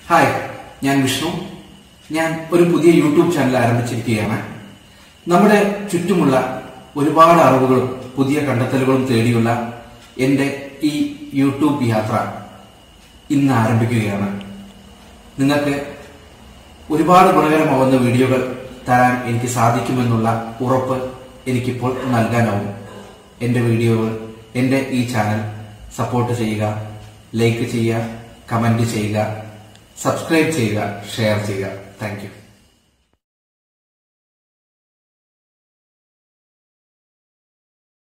hi ഞാൻ വിഷ്ണു ഞാൻ ഒരു പുതിയ യൂട്യൂബ് ചാനൽ ആരംഭിച്ചിരിക്കുകയാണ് നമ്മുടെ ചുറ്റുമുള്ള ഒരുപാട് അറിവുകളും പുതിയ കണ്ടെത്തലുകളും തേടിയുള്ള എന്റെ ഈ യൂട്യൂബ് യാത്ര ഇന്ന് ആരംഭിക്കുകയാണ് നിങ്ങൾക്ക് ഒരുപാട് ഗുണകരമാവുന്ന വീഡിയോകൾ തരാൻ എനിക്ക് സാധിക്കുമെന്നുള്ള ഉറപ്പ് എനിക്കിപ്പോൾ നൽകാനാവും എന്റെ വീഡിയോകൾ എന്റെ ഈ ചാനൽ സപ്പോർട്ട് ചെയ്യുക ലൈക്ക് ചെയ്യുക കമന്റ് ചെയ്യുക സബ്സ്ക്രൈബ് ചെയ്യുക ഷെയർ ചെയ്യുക താങ്ക് യു